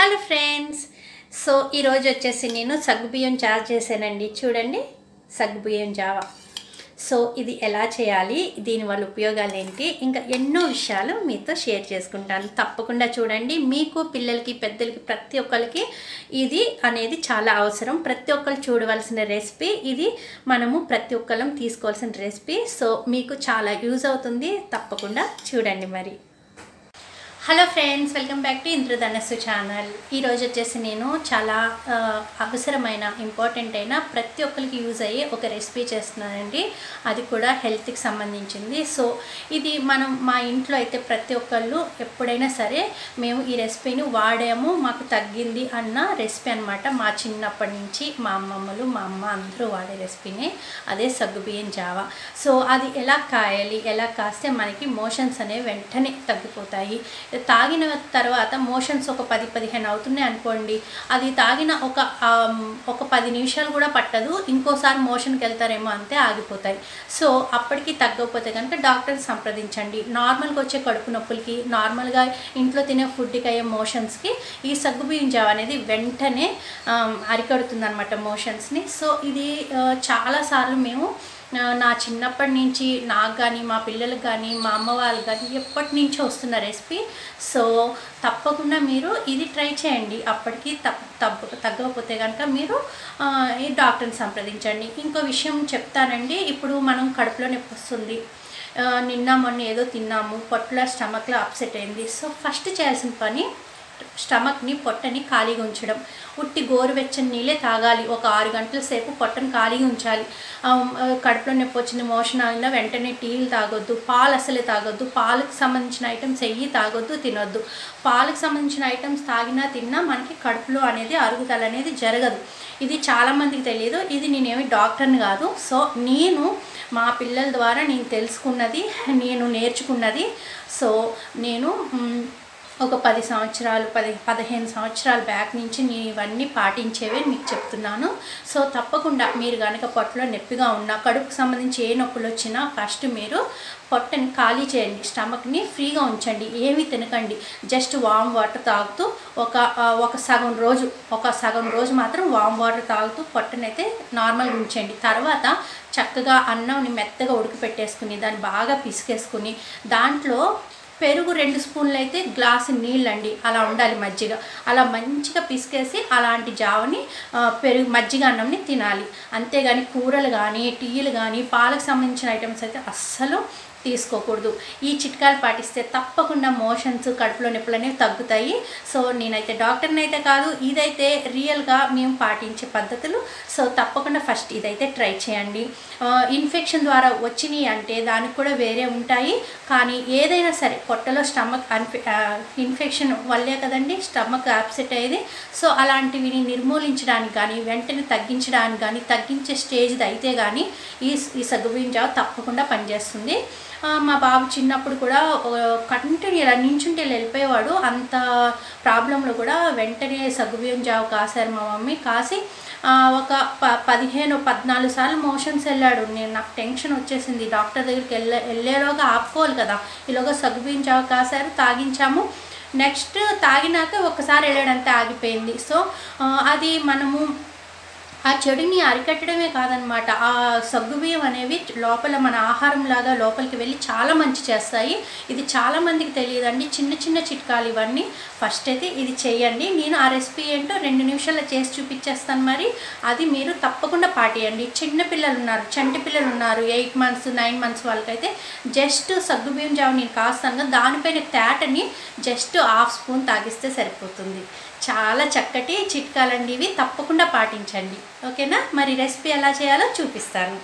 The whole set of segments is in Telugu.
హలో ఫ్రెండ్స్ సో ఈరోజు వచ్చేసి నేను సగ్గుబియ్యం చారు చేశానండి చూడండి సగ్గుబియ్యం జావా సో ఇది ఎలా చేయాలి దీనివల్ల ఉపయోగాలు ఏంటి ఇంకా ఎన్నో విషయాలు మీతో షేర్ చేసుకుంటాను తప్పకుండా చూడండి మీకు పిల్లలకి పెద్దలకి ప్రతి ఒక్కరికి ఇది అనేది చాలా అవసరం ప్రతి ఒక్కరు చూడవలసిన రెసిపీ ఇది మనము ప్రతి ఒక్కరం తీసుకోవాల్సిన రెసిపీ సో మీకు చాలా యూజ్ అవుతుంది తప్పకుండా చూడండి మరి hello friends welcome back to ఇంద్రధనస్సు ఛానల్ ఈరోజు వచ్చేసి నేను చాలా ఆ, అవసరమైన ఇంపార్టెంట్ అయిన ప్రతి ఒక్కరికి యూజ్ అయ్యే ఒక రెసిపీ చేస్తున్నానండి అది కూడా హెల్త్కి సంబంధించింది సో ఇది మనం మా ఇంట్లో అయితే ప్రతి ఒక్కళ్ళు ఎప్పుడైనా సరే మేము ఈ రెసిపీని వాడాము మాకు తగ్గింది అన్న రెసిపీ అనమాట మా చిన్నప్పటి నుంచి మా అమ్మమ్మలు మా అమ్మ అందరూ వాడే రెసిపీనే అదే సగ్గుబియ్యం జావా సో అది ఎలా కాయాలి ఎలా కాస్తే మనకి మోషన్స్ అనేవి వెంటనే తగ్గిపోతాయి తాగిన తర్వాత మోషన్స్ ఒక పది పదిహేను అవుతున్నాయి అనుకోండి అది తాగిన ఒక ఆమ్, ఒక పది నిమిషాలు కూడా పట్టదు ఇంకోసారి మోషన్కి వెళ్తారేమో అంతే ఆగిపోతాయి సో అప్పటికి తగ్గకపోతే కనుక డాక్టర్ని సంప్రదించండి నార్మల్గా వచ్చే కడుపు నొప్పులకి నార్మల్గా ఇంట్లో తినే ఫుడ్కి అయ్యే మోషన్స్కి ఈ సగ్గుబియ్యం జావ అనేది వెంటనే అరికడుతుంది అనమాట మోషన్స్ని సో ఇది ఆ, చాలాసార్లు మేము ఆ, నా చిన్నప్పటి నుంచి నాకు కానీ మా పిల్లలకు కానీ మా అమ్మ వాళ్ళు కానీ ఎప్పటి నుంచో వస్తున్న రెసిపీ సో తప్పకుండా మీరు ఇది ట్రై చేయండి అప్పటికి తప్ప తగ్గ తగ్గకపోతే కనుక మీరు ఆ, ఈ డాక్టర్ని సంప్రదించండి ఇంకో విషయం చెప్తానండి ఇప్పుడు మనం కడుపులో నొప్పి వస్తుంది ఆ, నిన్న మొన్న ఏదో తిన్నాము పొట్టలో స్టమక్లో అప్సెట్ అయింది సో ఫస్ట్ చేయాల్సిన పని స్టమక్ని పొట్టని ఖాళీగా ఉంచడం ఉట్టి గోరువెచ్చని నీళ్ళే తాగాలి ఒక ఆరు గంటల సేపు పొట్టని ఖాళీగా ఉంచాలి ఆ, ఆ, కడుపులో నొప్పి వచ్చింది మోషన్ అయినా వెంటనే టీలు తాగొద్దు పాలు అసలే తాగొద్దు పాలకు సంబంధించిన ఐటమ్స్ ఎయ్యి తాగొద్దు తినొద్దు పాలకు సంబంధించిన ఐటమ్స్ తాగినా తిన్నా మనకి కడుపులో అనేది అరుగుదల అనేది జరగదు ఇది చాలామందికి తెలియదు ఇది నేనేమి డాక్టర్ని కాదు సో నేను మా పిల్లల ద్వారా నేను తెలుసుకున్నది నేను నేర్చుకున్నది సో నేను మ్, ఒక పది సంవత్సరాలు పది పదిహేను సంవత్సరాల బ్యాక్ నుంచి నేను ఇవన్నీ పాటించేవే మీకు చెప్తున్నాను సో తప్పకుండా మీరు కనుక పొట్టలో నొప్పిగా ఉన్నా కడుపుకు సంబంధించి ఏ నొప్పులు వచ్చినా ఫస్ట్ మీరు పొట్టని ఖాళీ చేయండి స్టమక్ని ఫ్రీగా ఉంచండి ఏమీ తినకండి జస్ట్ వామ్ వాటర్ తాగుతూ ఒక ఆ, ఒక సగం రోజు ఒక సగం రోజు మాత్రం వామ్ వాటర్ తాగుతూ పొట్టనైతే నార్మల్గా ఉంచండి తర్వాత చక్కగా అన్నంని మెత్తగా ఉడికిపెట్టేసుకుని దాన్ని బాగా పిసికేసుకుని దాంట్లో పెరుగు రెండు స్పూన్లు అయితే గ్లాసు నీళ్ళండి అలా ఉండాలి మజ్జిగ అలా మంచిగా పిసికేసి అలాంటి జావని ఆ, పెరుగు మజ్జిగ అన్నంని తినాలి అంతేగాని కూరలు కానీ టీలు కానీ పాలకు సంబంధించిన ఐటమ్స్ అయితే అస్సలు తీసుకోకూడదు ఈ చిట్కాలు పాటిస్తే తప్పకుండా మోషన్స్ కడుపులో నొప్పులు అనేవి తగ్గుతాయి సో నేనైతే డాక్టర్ని అయితే కాదు ఇదైతే రియల్గా మేము పాటించే పద్ధతులు సో తప్పకుండా ఫస్ట్ ఇదైతే ట్రై చేయండి ఆ, ఇన్ఫెక్షన్ ద్వారా వచ్చినాయి అంటే దానికి కూడా వేరే ఉంటాయి కానీ ఏదైనా సరే పొట్టలో స్టమక్ అన్ఫె ఆ, ఇన్ఫెక్షన్ వల్లే కదండి స్టమక్ అప్సెట్ అయ్యేది సో అలాంటివిని నిర్మూలించడానికి కానీ వెంటనే తగ్గించడానికి కానీ తగ్గించే స్టేజ్ అయితే కానీ ఈ ఈ సగ్గుబియ్యం జావ తప్పకుండా పనిచేస్తుంది ఆ, మా బాబు చిన్నప్పుడు కూడా కంటిన్యూ ఇలా నించుంటే ఇలా వెళ్ళిపోయేవాడు అంత ప్రాబ్లంలో కూడా వెంటనే సగ్గుబియ్యం జావ కాశారు మా మమ్మీ కాసి ఆ, ఒక ప పదిహేను పద్నాలుగు సార్లు మోషన్స్ వెళ్ళాడు నేను నాకు టెన్షన్ వచ్చేసింది డాక్టర్ దగ్గరికి వెళ్ళే వెళ్ళేలోగా ఆపుకోవాలి కదా ఈలోగా సగ్గుబియ్యం జావ కాశారు తాగించాము నెక్స్ట్ తాగినాక ఒకసారి వెళ్ళాడంతే ఆగిపోయింది సో ఆ, అది మనము ఆ చెడుని అరికట్టడమే కాదనమాట ఆ సగ్గుబియ్యం అనేవి లోపల మన ఆహారం లాగా లోపలికి వెళ్ళి చాలా మంచి చేస్తాయి ఇది చాలా మందికి తెలియదండి చిన్న చిన్న చిట్కాలు ఇవన్నీ ఫస్ట్ అయితే ఇది చేయండి నేను ఆ రెసిపీ ఏంటో రెండు నిమిషాల్లో చేసి చూపించేస్తాను మరి అది మీరు తప్పకుండా పాటియండి చిన్న పిల్లలు ఉన్నారు చంటి పిల్లలు ఉన్నారు ఎయిట్ మంత్స్ నైన్ మంత్స్ వాళ్ళకైతే జస్ట్ సగ్గుబియ్యం జావ నేను కాస్తాను కదా దానిపైన తేటని జస్ట్ హాఫ్ స్పూన్ తాగిస్తే సరిపోతుంది చాలా చక్కటి చిట్కాలండి ఇవి తప్పకుండా పాటించండి ఓకేనా మరి రెసిపీ ఎలా చేయాలో చూపిస్తాను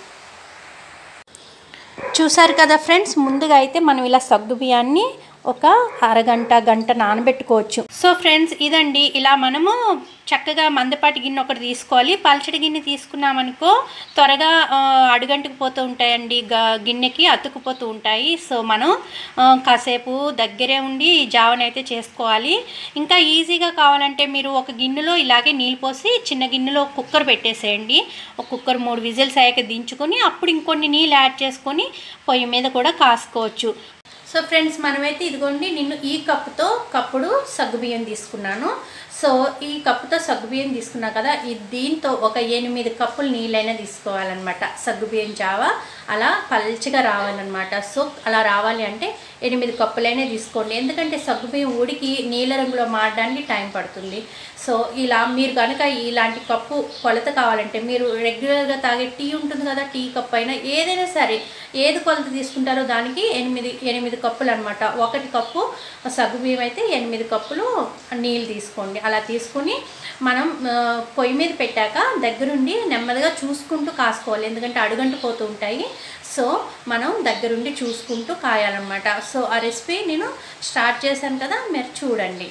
చూసారు కదా ఫ్రెండ్స్ ముందుగా అయితే మనం ఇలా సగ్గు బియ్యాన్ని ఒక అరగంట గంట నానబెట్టుకోవచ్చు సో ఫ్రెండ్స్ ఇదండి ఇలా మనము చక్కగా మందపాటి గిన్నె ఒకటి తీసుకోవాలి పల్చడి గిన్నె తీసుకున్నామనుకో త్వరగా ఆ, అడుగంటుకు పోతూ ఉంటాయండి గ- గిన్నెకి అతుక్కుపోతూ ఉంటాయి సో మనం ఆ, కాసేపు దగ్గరే ఉండి ఈ జావని అయితే చేసుకోవాలి ఇంకా ఈజీగా కావాలంటే మీరు ఒక గిన్నెలో ఇలాగే నీళ్ళు పోసి చిన్న గిన్నెలో కుక్కర్ పెట్టేసేయండి ఒక కుక్కర్ మూడు విజిల్స్ అయ్యాక దించుకొని అప్పుడు ఇంకొన్ని నీళ్ళు యాడ్ చేసుకొని పొయ్యి మీద కూడా కాసుకోవచ్చు సో ఫ్రెండ్స్ మనమైతే ఇదిగోండి నిన్ను ఈ కప్పుతో కప్పుడు సగ్గుబియ్యం తీసుకున్నాను సో ఈ కప్పుతో సగ్గుబియ్యం తీసుకున్నా కదా ఈ దీంతో ఒక ఎనిమిది కప్పులు నీళ్ళైనా తీసుకోవాలన్నమాట సగ్గుబియ్యం జావ అలా పల్చగా రావాలన్నమాట సో అలా రావాలి అంటే ఎనిమిది కప్పులైనా తీసుకోండి ఎందుకంటే సగ్గుబియ్యం ఉడికి నీళ్ళ రంగులో మారడానికి టైం పడుతుంది సో ఇలా మీరు కనుక ఇలాంటి కప్పు కొలత కావాలంటే మీరు రెగ్యులర్గా తాగే టీ ఉంటుంది కదా టీ కప్ అయినా ఏదైనా సరే ఏది కొలత తీసుకుంటారో దానికి ఎనిమిది ఎనిమిది కప్పులు అనమాట ఒకటి కప్పు సగ్గుబియ్యం అయితే ఎనిమిది కప్పులు నీళ్ళు తీసుకోండి అలా తీసుకుని మనం ఆ, పొయ్యి మీద పెట్టాక దగ్గరుండి నెమ్మదిగా చూసుకుంటూ కాసుకోవాలి ఎందుకంటే అడుగంటు పోతూ ఉంటాయి సో మనం దగ్గరుండి చూసుకుంటూ కాయాలన్నమాట సో ఆ రెసిపీ నేను స్టార్ట్ చేశాను కదా మీరు చూడండి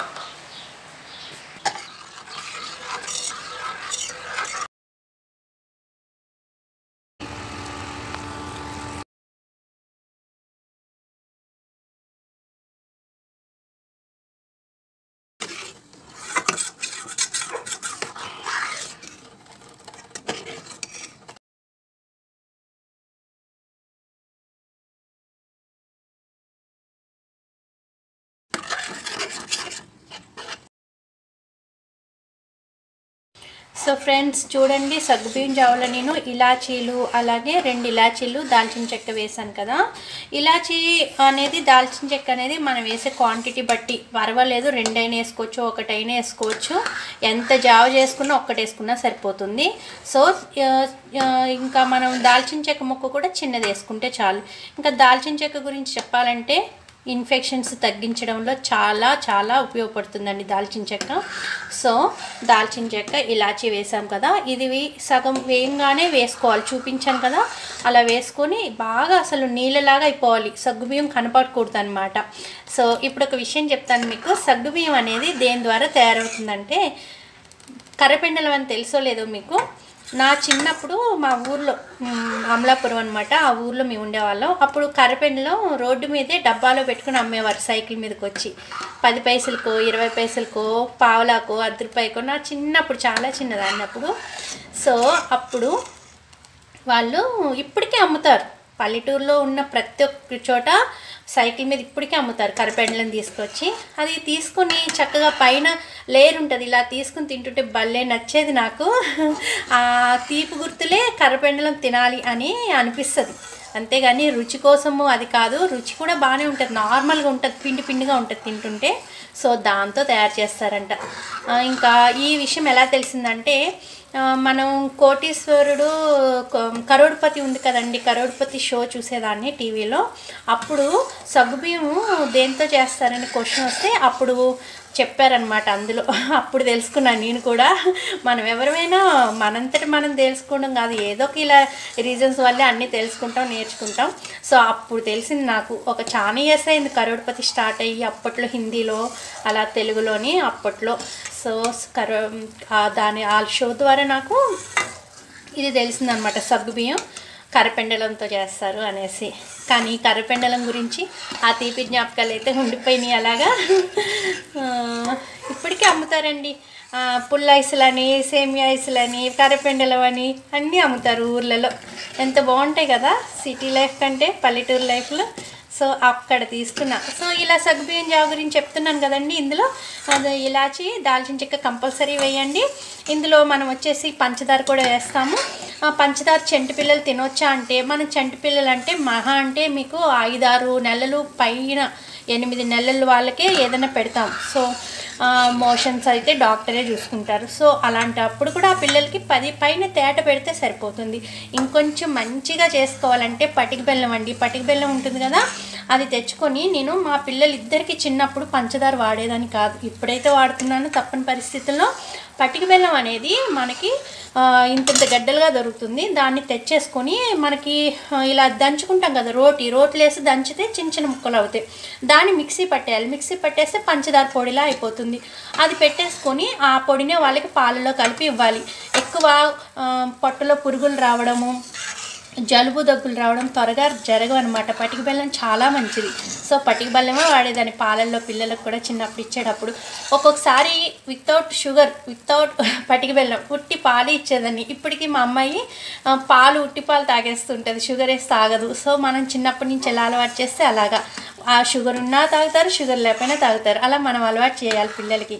సో ఫ్రెండ్స్ చూడండి సగ్గుబియ్యం జావలో నేను ఇలాచీలు అలాగే రెండు ఇలాచీలు దాల్చిన చెక్క వేసాను కదా ఇలాచీ అనేది దాల్చిన చెక్క అనేది మనం వేసే క్వాంటిటీ బట్టి పర్వాలేదు రెండైనా వేసుకోవచ్చు ఒకటైనా వేసుకోవచ్చు ఎంత జావ చేసుకున్నా ఒక్కటి వేసుకున్నా సరిపోతుంది సో ఆ, ఆ, ఇంకా మనం దాల్చిన చెక్క ముక్క కూడా చిన్నది వేసుకుంటే చాలు ఇంకా దాల్చిన చెక్క గురించి చెప్పాలంటే ఇన్ఫెక్షన్స్ తగ్గించడంలో చాలా చాలా ఉపయోగపడుతుందండి దాల్చిన చెక్క సో దాల్చిన చెక్క ఇలాచి వేసాం కదా ఇది వే- సగం వేయంగానే వేసుకోవాలి చూపించాను కదా అలా వేసుకొని బాగా అసలు నీళ్ళలాగా అయిపోవాలి సగ్గుబియ్యం కనపడకూడదు అనమాట సో ఇప్పుడు ఒక విషయం చెప్తాను మీకు సగ్గుబియ్యం అనేది దేని ద్వారా తయారవుతుందంటే కర్రపెండలం అని తెలుసో లేదో మీకు నా చిన్నప్పుడు మా ఊర్లో మ్, అమలాపురం అనమాట ఆ ఊర్లో మేము ఉండేవాళ్ళం అప్పుడు కర్రపెండలో రోడ్డు మీదే డబ్బాలో పెట్టుకుని అమ్మేవారు సైకిల్ మీదకి వచ్చి పది పైసలకో ఇరవై పైసలకో పావలాకో అర్ధ రూపాయకో నా చిన్నప్పుడు చాలా చిన్నదాన్ని అప్పుడు సో అప్పుడు వాళ్ళు ఇప్పటికీ అమ్ముతారు పల్లెటూరులో ఉన్న ప్రతి ఒక్క చోట సైకిల్ మీద ఇప్పటికీ అమ్ముతారు కరపెండలను తీసుకొచ్చి అది తీసుకొని చక్కగా పైన లేయర్ ఉంటుంది ఇలా తీసుకుని తింటుంటే భలే నచ్చేది నాకు ఆ తీపి గుర్తులే కర్రపెండలం తినాలి అని అనిపిస్తుంది అంతేగాని రుచి కోసము అది కాదు రుచి కూడా బాగానే ఉంటుంది నార్మల్గా ఉంటుంది పిండి పిండిగా ఉంటుంది తింటుంటే సో దాంతో తయారు చేస్తారంట ఆ, ఇంకా ఈ విషయం ఎలా తెలిసిందంటే ఆ, మనం కోటీశ్వరుడు కొ- కరోడ్పతి ఉంది కదండి కరోడ్పతి షో చూసేదాన్ని టీవీలో అప్పుడు సగ్గుబియ్యము దేంతో చేస్తారని క్వశ్చన్ వస్తే అప్పుడు చెప్పారనమాట అందులో అప్పుడు తెలుసుకున్నాను నేను కూడా మనం ఎవరైనా మనంతటి మనం తెలుసుకోవడం కాదు ఏదో ఒక ఇలా రీజన్స్ వల్లే అన్నీ తెలుసుకుంటాం నేర్చుకుంటాం సో అప్పుడు తెలిసింది నాకు ఒక చాలా ఇయర్స్ అయింది కరోడ్పతి స్టార్ట్ అయ్యి అప్పట్లో హిందీలో అలా తెలుగులోని అప్పట్లో సో కరో ఆ దాని ఆ షో ద్వారా నాకు ఇది తెలిసిందనమాట సగ్గుబియ్యం కరపెండలంతో చేస్తారు అనేసి కానీ కరపెండలం గురించి ఆ తీపి జ్ఞాపకాలు అయితే ఉండిపోయినాయి అలాగా ఆ, ఇప్పటికీ అమ్ముతారండి ఆ, పుల్ల ఐసులని సేమియా ఐసులని కరపెండలం అని అన్నీ అమ్ముతారు ఊర్లలో ఎంత బాగుంటాయి కదా సిటీ లైఫ్ కంటే పల్లెటూరు లైఫ్లో సో అక్కడ తీసుకున్నా సో ఇలా సగ్గుబియ్యం జావ గురించి చెప్తున్నాను కదండి ఇందులో అది ఇలాచి దాల్చిన చెక్క కంపల్సరీ వేయండి ఇందులో మనం వచ్చేసి పంచదార కూడా వేస్తాము ఆ పంచదార చెంటు పిల్లలు తినొచ్చా అంటే మనం చెంటు పిల్లలు అంటే మహా అంటే మీకు ఐదారు నెలలు పైన ఎనిమిది నెలల వాళ్ళకే ఏదైనా పెడతాం సో మోషన్స్ అయితే డాక్టరే చూసుకుంటారు సో అలాంటప్పుడు కూడా ఆ పిల్లలకి పది పైన తేట పెడితే సరిపోతుంది ఇంకొంచెం మంచిగా చేసుకోవాలంటే పటిక బెల్లం అండి పటిక బెల్లం ఉంటుంది కదా అది తెచ్చుకొని నేను మా పిల్లలు ఇద్దరికి చిన్నప్పుడు పంచదార వాడేదాన్ని కాదు ఇప్పుడైతే వాడుతున్నానో తప్పని పరిస్థితుల్లో పటిక బెల్లం అనేది మనకి ఆ, ఇంతంత గడ్డలుగా దొరుకుతుంది దాన్ని తెచ్చేసుకొని మనకి ఆ, ఇలా దంచుకుంటాం కదా రోటి రోట్లు వేసి దంచితే చిన్న చిన్న ముక్కలు అవుతాయి దాన్ని మిక్సీ పట్టేయాలి మిక్సీ పట్టేస్తే పంచదార పొడిలా అయిపోతుంది అది పెట్టేసుకొని ఆ పొడినే వాళ్ళకి పాలలో కలిపి ఇవ్వాలి ఎక్కువ ఆ, పొట్టలో పురుగులు రావడము జలుబు దగ్గులు రావడం త్వరగా జరగవు అనమాట పటిక బెల్లం చాలా మంచిది సో పటిక బెల్లమే వాడేదాన్ని పాలల్లో పిల్లలకు కూడా చిన్నప్పుడు ఇచ్చేటప్పుడు ఒక్కొక్కసారి వితౌట్ షుగర్ వితౌట్ పటిక బెల్లం ఉట్టి పాలు ఇచ్చేదాన్ని ఇప్పటికీ మా అమ్మాయి ఆ, పాలు ఉట్టి పాలు తాగేస్తుంటుంది షుగర్ వేసి తాగదు సో మనం చిన్నప్పటి నుంచి ఎలా అలవాటు చేస్తే అలాగా ఆ షుగర్ ఉన్నా తాగుతారు షుగర్ లేకపోయినా తాగుతారు అలా మనం అలవాటు చేయాలి పిల్లలకి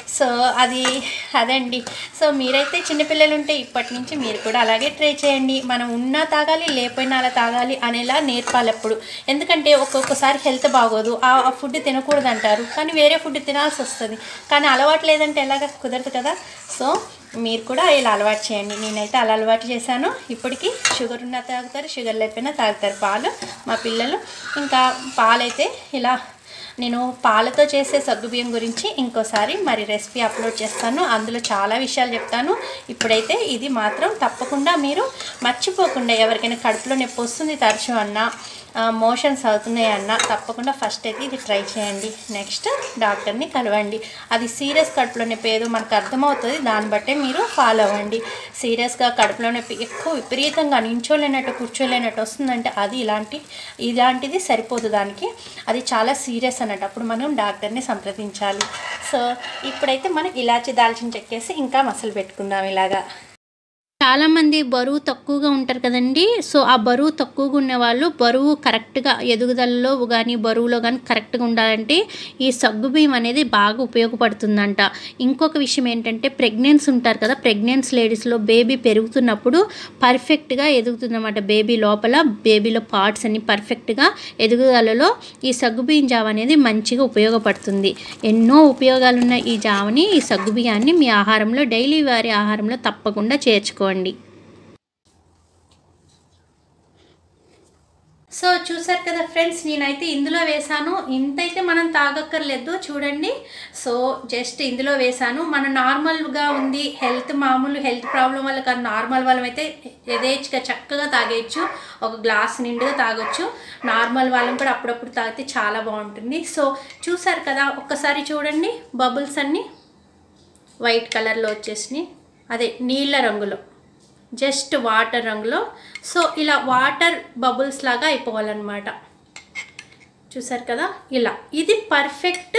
సో అది అదండి సో మీరైతే చిన్నపిల్లలు ఉంటే ఇప్పటి నుంచి మీరు కూడా అలాగే ట్రై చేయండి మనం ఉన్నా తాగాలి లేకపోయినా అలా తాగాలి అనేలా నేర్పాలి అప్పుడు ఎందుకంటే ఒక్కొక్కసారి హెల్త్ బాగోదు ఆ ఆ ఫుడ్ తినకూడదు అంటారు కానీ వేరే ఫుడ్ తినాల్సి వస్తుంది కానీ అలవాటు లేదంటే ఎలాగ కుదరదు కదా సో మీరు కూడా ఇలా అలవాటు చేయండి నేనైతే అలా అలవాటు చేశాను ఇప్పటికీ షుగర్ ఉన్నా తాగుతారు షుగర్ లేకపోయినా తాగుతారు పాలు మా పిల్లలు ఇంకా పాలైతే ఇలా నేను పాలతో చేసే సగ్గుబియ్యం గురించి ఇంకోసారి మరి రెసిపీ అప్లోడ్ చేస్తాను అందులో చాలా విషయాలు చెప్తాను ఇప్పుడైతే ఇది మాత్రం తప్పకుండా మీరు మర్చిపోకుండా ఎవరికైనా కడుపులో నొప్పి వస్తుంది తరచు అన్నా మోషన్స్ అవుతున్నాయి అన్న తప్పకుండా ఫస్ట్ అయితే ఇది ట్రై చేయండి నెక్స్ట్ డాక్టర్ని కలవండి అది సీరియస్ కడుపులో నొప్పి ఏదో మనకు అర్థమవుతుంది దాన్ని బట్టే మీరు ఫాలో అవ్వండి సీరియస్గా కడుపులో నొప్పి ఎక్కువ విపరీతంగా నించోలేనట్టు కూర్చోలేనట్టు వస్తుందంటే అది ఇలాంటి ఇలాంటిది సరిపోదు దానికి అది చాలా సీరియస్ అన్నట్టు అప్పుడు మనం డాక్టర్ని సంప్రదించాలి సో ఇప్పుడైతే మనం ఇలాచి దాల్చిన చెక్కేసి ఇంకా మసలు పెట్టుకుందాం ఇలాగా చాలామంది బరువు తక్కువగా ఉంటారు కదండి సో ఆ బరువు తక్కువగా ఉన్న వాళ్ళు బరువు కరెక్ట్గా ఎదుగుదలలో కానీ బరువులో కానీ కరెక్ట్గా ఉండాలంటే ఈ సగ్గుబియ్యం అనేది బాగా ఉపయోగపడుతుందంట ఇంకొక విషయం ఏంటంటే ప్రెగ్నెన్సీ ఉంటారు కదా ప్రెగ్నెన్సీ లేడీస్లో బేబీ పెరుగుతున్నప్పుడు పర్ఫెక్ట్గా ఎదుగుతుందన్నమాట బేబీ లోపల బేబీలో పార్ట్స్ అన్ని పర్ఫెక్ట్గా ఎదుగుదలలో ఈ సగ్గుబియ్యం జావ అనేది మంచిగా ఉపయోగపడుతుంది ఎన్నో ఉపయోగాలున్న ఈ జావని ఈ సగ్గుబియ్యాన్ని మీ ఆహారంలో డైలీ వారి ఆహారంలో తప్పకుండా చేర్చుకోండి సో చూసారు కదా ఫ్రెండ్స్ నేనైతే ఇందులో వేసాను ఇంతైతే మనం తాగక్కర్లేదు చూడండి సో జస్ట్ ఇందులో వేసాను మన నార్మల్గా ఉంది హెల్త్ మామూలు హెల్త్ ప్రాబ్లం వల్ల కాదు నార్మల్ వాళ్ళం అయితే యథేచ్ఛగా చక్కగా తాగేయచ్చు ఒక గ్లాస్ నిండుగా తాగొచ్చు నార్మల్ వాళ్ళం కూడా అప్పుడప్పుడు తాగితే చాలా బాగుంటుంది సో చూసారు కదా ఒక్కసారి చూడండి బబుల్స్ అన్నీ వైట్ కలర్లో వచ్చేసినాయి అదే నీళ్ళ రంగులో జస్ట్ వాటర్ రంగులో సో ఇలా వాటర్ బబుల్స్ లాగా అయిపోవాలన్నమాట చూసారు కదా ఇలా ఇది పర్ఫెక్ట్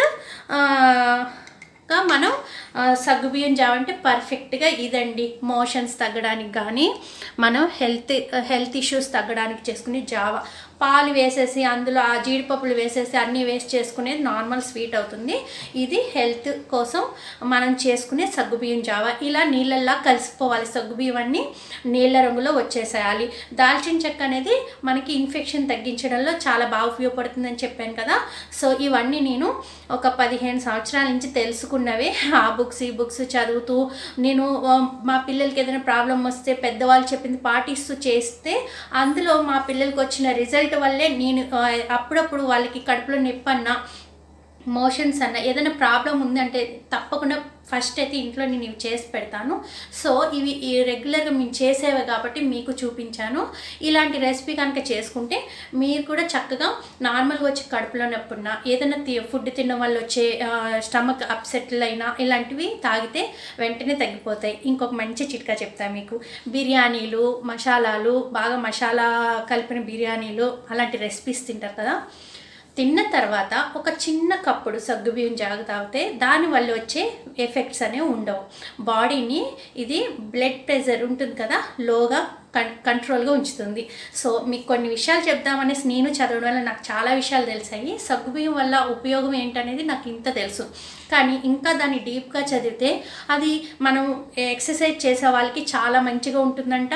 గా మనం ఆ, సగ్గుబియ్యం జావ అంటే పర్ఫెక్ట్గా ఇదండి మోషన్స్ తగ్గడానికి కానీ మనం హెల్త్ హెల్త్ ఇష్యూస్ తగ్గడానికి చేసుకునే జావ పాలు వేసేసి అందులో ఆ జీడిపప్పులు వేసేసి అన్నీ వేస్ట్ చేసుకునేది నార్మల్ స్వీట్ అవుతుంది ఇది హెల్త్ కోసం మనం చేసుకునే సగ్గుబియ్యం జావ ఇలా నీళ్ళల్లా కలిసిపోవాలి సగ్గుబియ్యం అన్నీ నీళ్ళ రంగులో వచ్చేసేయాలి దాల్చిన చెక్క అనేది మనకి ఇన్ఫెక్షన్ తగ్గించడంలో చాలా బాగా ఉపయోగపడుతుందని చెప్పాను కదా సో ఇవన్నీ నేను ఒక పదిహేను సంవత్సరాల నుంచి తెలుసుకున్నవే ఆ బుక్స్ ఈ బుక్స్ చదువుతూ నేను ఆ, మా పిల్లలకి ఏదైనా ప్రాబ్లం వస్తే పెద్దవాళ్ళు చెప్పింది పాటిస్తూ చేస్తే అందులో మా పిల్లలకి వచ్చిన రిజల్ట్ వల్లే నేను ఆ, అప్పుడప్పుడు వాళ్ళకి కడుపులో నొప్పి అన్నా మోషన్స్ అన్న ఏదైనా ప్రాబ్లం ఉందంటే తప్పకుండా ఫస్ట్ అయితే ఇంట్లో నేను ఇవి చేసి పెడతాను సో ఇవి ఈ రెగ్యులర్గా మేము చేసేవి కాబట్టి మీకు చూపించాను ఇలాంటి రెసిపీ కనుక చేసుకుంటే మీరు కూడా చక్కగా నార్మల్గా వచ్చి కడుపులో నొప్పున్నా ఏదైనా తి ఫుడ్ తిన్న వల్ల వచ్చే స్టమక్ అప్సెట్లు అయినా ఇలాంటివి తాగితే వెంటనే తగ్గిపోతాయి ఇంకొక మంచి చిట్కా చెప్తాను మీకు బిర్యానీలు మసాలాలు బాగా మసాలా కలిపిన బిర్యానీలు అలాంటి రెసిపీస్ తింటారు కదా తిన్న తర్వాత ఒక చిన్న కప్పుడు సగ్గుబియ్యం జాగు తాగితే దానివల్ల వచ్చే ఎఫెక్ట్స్ అనేవి ఉండవు బాడీని ఇది బ్లడ్ ప్రెషర్ ఉంటుంది కదా లోగా కన్ కంట్రోల్గా ఉంచుతుంది సో మీకు కొన్ని విషయాలు చెప్దామనేసి నేను చదవడం వల్ల నాకు చాలా విషయాలు తెలిసాయి సగ్గుబియ్యం వల్ల ఉపయోగం ఏంటనేది నాకు ఇంత తెలుసు కానీ ఇంకా దాన్ని డీప్గా చదివితే అది మనం ఎక్సర్సైజ్ చేసే వాళ్ళకి చాలా మంచిగా ఉంటుందంట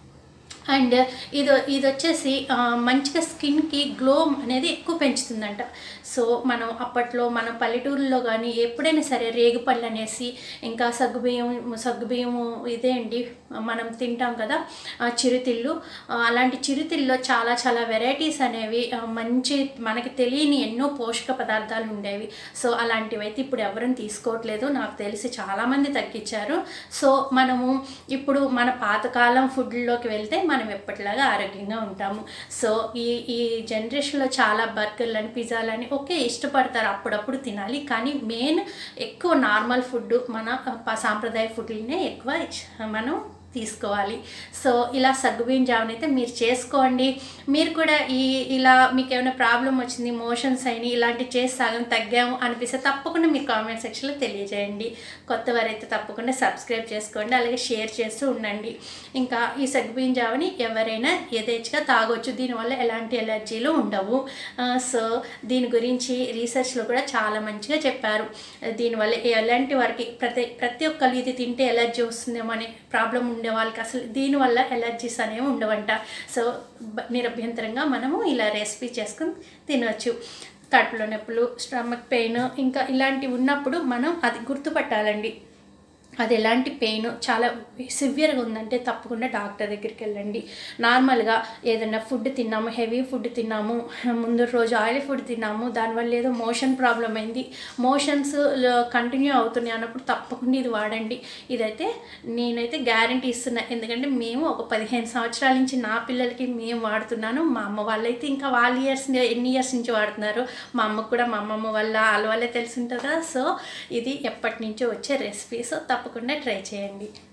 అండ్ ఇది ఇది వచ్చేసి ఆ, మంచిగా స్కిన్కి గ్లో అనేది ఎక్కువ పెంచుతుందంట సో మనం అప్పట్లో మన పల్లెటూరులో కానీ ఎప్పుడైనా సరే రేగుపళ్ళు అనేసి ఇంకా సగ్గుబియ్యం సగ్గుబియ్యము ఇదే అండి మనం తింటాం కదా ఆ, చిరుతిళ్ళు ఆ, అలాంటి చిరుతిల్లో చాలా చాలా వెరైటీస్ అనేవి ఆ, మంచి మనకి తెలియని ఎన్నో పోషక పదార్థాలు ఉండేవి సో అలాంటివి అయితే ఇప్పుడు ఎవరూ తీసుకోవట్లేదు నాకు తెలిసి చాలామంది తగ్గించారు సో మనము ఇప్పుడు మన పాతకాలం ఫుడ్లోకి వెళ్తే మనం ఎప్పటిలాగా ఆరోగ్యంగా ఉంటాము సో ఈ ఈ జనరేషన్లో చాలా బర్గర్లని పిజ్జాలని ఓకే ఇష్టపడతారు అప్పుడప్పుడు తినాలి కానీ మెయిన్ ఎక్కువ నార్మల్ ఫుడ్ మన ప- సాంప్రదాయ ఫుడ్లనే ఎక్కువ ఇచ్- మనం తీసుకోవాలి సో ఇలా సగ్గుబియ్యం జావన్ అయితే మీరు చేసుకోండి మీరు కూడా ఈ ఇలా మీకు ఏమైనా ప్రాబ్లం వచ్చింది మోషన్స్ అయినాయి ఇలాంటి చేసి సగం తగ్గాము అనిపిస్తే తప్పకుండా మీరు కామెంట్ సెక్షన్లో తెలియజేయండి కొత్త వారైతే తప్పకుండా సబ్స్క్రైబ్ చేసుకోండి అలాగే షేర్ చేస్తూ ఉండండి ఇంకా ఈ సగ్గుబియ్యం జావని ఎవరైనా యథేచ్ఛగా తాగొచ్చు దీనివల్ల ఎలాంటి ఎలర్జీలు ఉండవు ఆ, సో దీని గురించి రీసెర్చ్లో కూడా చాలా మంచిగా చెప్పారు దీనివల్ల ఎలాంటి వారికి ప్రతి ప్రతి ఒక్కరు ఇది తింటే ఎలర్జీ వస్తుందేమో అనే ప్రాబ్లం ఉండే వాళ్ళకి అసలు దీనివల్ల ఎలర్జీస్ అనేవి ఉండవంట సో బ- నిరభ్యంతరంగా మనము ఇలా రెసిపీ చేసుకుని తినవచ్చు కడుపులో నొప్పులు స్టమక్ పెయిన్ ఇంకా ఇలాంటివి ఉన్నప్పుడు మనం అది గుర్తుపట్టాలండి అది ఎలాంటి పెయిన్ చాలా సివియర్గా ఉందంటే తప్పకుండా డాక్టర్ దగ్గరికి వెళ్ళండి నార్మల్గా ఏదైనా ఫుడ్ తిన్నాము హెవీ ఫుడ్ తిన్నాము ముందు రోజు ఆయిల్ ఫుడ్ తిన్నాము దానివల్ల ఏదో మోషన్ ప్రాబ్లం అయింది మోషన్స్ కంటిన్యూ అవుతున్నాయి అన్నప్పుడు తప్పకుండా ఇది వాడండి ఇదైతే నేనైతే గ్యారంటీ ఇస్తున్నా ఎందుకంటే మేము ఒక పదిహేను సంవత్సరాల నుంచి నా పిల్లలకి మేము వాడుతున్నాను మా అమ్మ వాళ్ళైతే ఇంకా వాళ్ళ ఇయర్స్ ఎన్ని ఇయర్స్ నుంచి వాడుతున్నారు మా అమ్మకు కూడా మా అమ్మమ్మ వాళ్ళ వాళ్ళ వాళ్ళే తెలిసి ఉంటుంది కదా సో ఇది ఎప్పటి నుంచో వచ్చే రెసిపీ సో తప్పకుండా ట్రై చేయండి